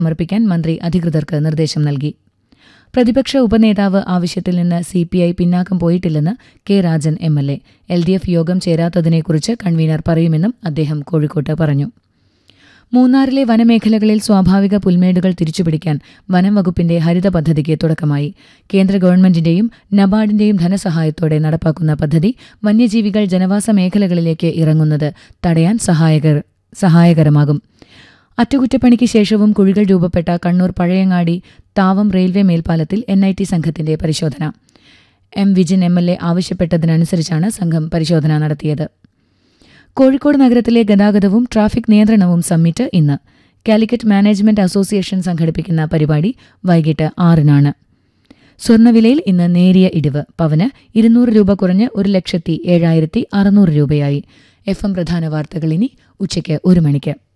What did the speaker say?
സമർപ്പിക്കാൻ മന്ത്രി അധികൃതർക്ക് നിർദ്ദേശം നൽകി പ്രതിപക്ഷ ഉപനേതാവ് ആവശ്യത്തിൽ നിന്ന് സി പി ഐ പിന്നാക്കം പോയിട്ടില്ലെന്ന് K Rajan M L A L D F യോഗം ചേരാത്തതിനെക്കുറിച്ച് കൺവീനർ പറയുമെന്നും അദ്ദേഹം കോഴിക്കോട്ട് പറഞ്ഞു മൂന്നാറിലെ വനമേഖലകളിൽ സ്വാഭാവിക പുൽമേടുകൾ തിരിച്ചുപിടിക്കാൻ വനം വകുപ്പിന്റെ ഹരിത പദ്ധതിക്ക് തുടക്കമായി കേന്ദ്ര ഗവൺമെന്റിന്റെയും നബാർഡിന്റെയും ധനസഹായത്തോടെ നടപ്പാക്കുന്ന പദ്ധതി വന്യജീവികൾ ജനവാസ മേഖലകളിലേക്ക് ഇറങ്ങുന്നത് തടയാൻ സഹായകർ സഹായകരമാകും അറ്റകുറ്റപ്പണിക്ക് ശേഷവും കുഴികൾ രൂപപ്പെട്ട കണ്ണൂർ പഴയങ്ങാടി താവം റെയിൽവേ മേൽപ്പാലത്തിൽ എൻ ഐ ടി സംഘത്തിന്റെ പരിശോധന M Vijin M L A ആവശ്യപ്പെട്ടതിനനുസരിച്ചാണ് സംഘം പരിശോധന നടത്തിയത് കോഴിക്കോട് നഗരത്തിലെ ഗതാഗതവും ട്രാഫിക് നിയന്ത്രണവും സമ്മിറ്റ് ഇന്ന് കാലിക്കറ്റ് മാനേജ്മെന്റ് അസോസിയേഷൻ സംഘടിപ്പിക്കുന്ന പരിപാടി വൈകിട്ട് ആറിനാണ് സ്വർണ്ണവിലയിൽ ഇന്ന് നേരിയ ഇടിവ് പവന് ഇരുന്നൂറ് രൂപ കുറഞ്ഞ് ഒരു ലക്ഷത്തി ഏഴായിരത്തി അറുന്നൂറ് രൂപയായി എഫ് എം പ്രധാന വാർത്തകൾ ഇനി ഉച്ചയ്ക്ക് ഒരു മണിക്ക്